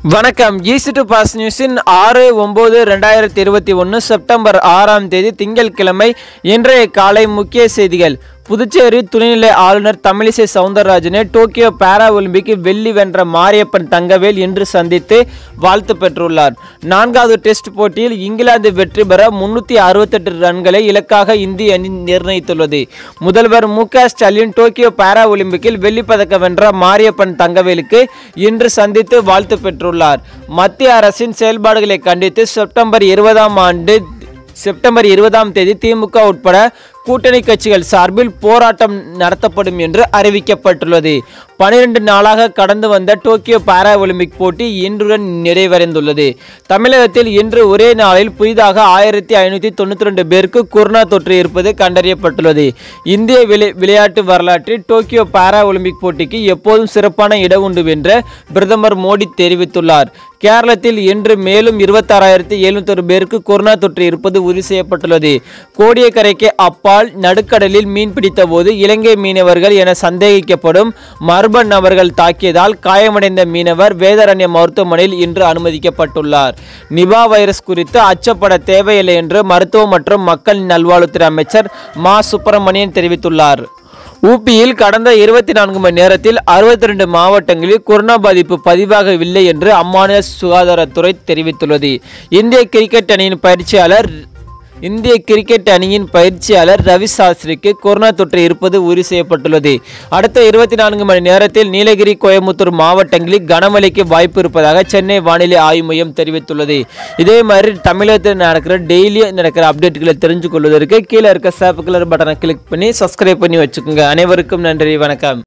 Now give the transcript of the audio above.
வணக்கம் easy to pass நியூஸின் ஆறு ஒம்பது ரெண்டாயிரத்தி இருபத்தி ஒன்று செப்டம்பர் ஆறாம் தேதி திங்கட்கிழமை இன்றைய காலை முக்கிய செய்திகள் புதுச்சேரி துணைநிலை ஆளுநர் தமிழிசை சவுந்தரராஜனை டோக்கியோ பாரா ஒலிம்பிக்கில் வெள்ளி வென்ற மாரியப்பன் தங்கவேல் இன்று சந்தித்து வாழ்த்து பெற்றுள்ளார் நான்காவது டெஸ்ட் போட்டியில் இங்கிலாந்து வெற்றி பெற முன்னூற்றி அறுபத்தெட்டு ரன்களை இலக்காக இந்திய அணி நிர்ணயித்துள்ளது முதல்வர் மு க ஸ்டாலின் டோக்கியோ பாரா ஒலிம்பிக்கில் வெள்ளிப்பதக்கம் வென்ற மாரியப்பன் தங்கவேலுக்கு இன்று சந்தித்து வாழ்த்து பெற்றுள்ளார் மத்திய அரசின் செயல்பாடுகளை கண்டித்து செப்டம்பர் இருபதாம் ஆண்டு செப்டம்பர் இருபதாம் தேதி திமுக உட்பட கூட்டணி கட்சிகள் சார்பில் போராட்டம் நடத்தப்படும் என்று அறிவிக்கப்பட்டுள்ளது பனிரெண்டு நாளாக கடந்து வந்த டோக்கியோ பாரா ஒலிம்பிக் போட்டி இன்றுடன் நிறைவடைந்துள்ளது தமிழகத்தில் இன்று ஒரே நாளில் புதிதாக ஆயிரத்தி ஐநூற்றி தொண்ணூற்றி ரெண்டு பேருக்கு கொரோனா தொற்று இருப்பது கண்டறியப்பட்டுள்ளது இந்திய விளை விளையாட்டு வரலாற்றில் டோக்கியோ பாரா ஒலிம்பிக் போட்டிக்கு எப்போதும் சிறப்பான இடம் உண்டு என்று பிரதமர் மோடி தெரிவித்துள்ளார் கேரளத்தில் இன்று மேலும் இருபத்தாறாயிரத்தி எழுநூத்தொரு பேருக்கு கொரோனா தொற்று இருப்பது உறுதி செய்யப்பட்டுள்ளது கோடியக்கரைக்கு அப்பால் நடுக்கடலில் மீன் பிடித்த போது இலங்கை மீனவர்கள் என சந்தேகிக்கப்படும் மர்ம நபர்கள் தாக்கியதால் காயமடைந்த மீனவர் வேதாரண்ய மருத்துவமனையில் இன்று அனுமதிக்கப்பட்டுள்ளார் நிபா வைரஸ் குறித்து அச்சப்பட தேவையில்லை என்று மருத்துவ மற்றும் மக்கள் நல்வாழ்வுத்துறை அமைச்சர் மா சுப்பிரமணியன் தெரிவித்துள்ளார் ஊபியில் கடந்த இருபத்தி நான்கு மணி நேரத்தில் அறுபத்தி ரெண்டு மாவட்டங்களில் கொரோனா பாதிப்பு பதிவாகவில்லை என்று அம்மாநில சுகாதாரத்துறை தெரிவித்துள்ளது இந்திய கிரிக்கெட் அணியின் பயிற்சியாளர் இந்திய கிரிக்கெட் அணியின் பயிற்சியாளர் ரவி சாஸ்திரிக்கு கொரோனா தொற்று இருப்பது உறுதி செய்யப்பட்டுள்ளது அடுத்த இருபத்தி நான்கு மணி நேரத்தில் நீலகிரி கோயம்புத்தூர் மாவட்டங்களில் கனமழைக்கு வாய்ப்பு இருப்பதாக சென்னை வானிலை ஆய்வு மையம் தெரிவித்துள்ளது இதே மாதிரி தமிழகத்தில் நடக்கிற டெய்லி நடக்கிற அப்டேட்டுகளை தெரிஞ்சு கொள்வதற்கு கீழே இருக்க சேப்பு கலர் பட்டனை கிளிக் பண்ணி சப்ஸ்கிரைப் பண்ணி வச்சுக்கோங்க அனைவருக்கும் நன்றி வணக்கம்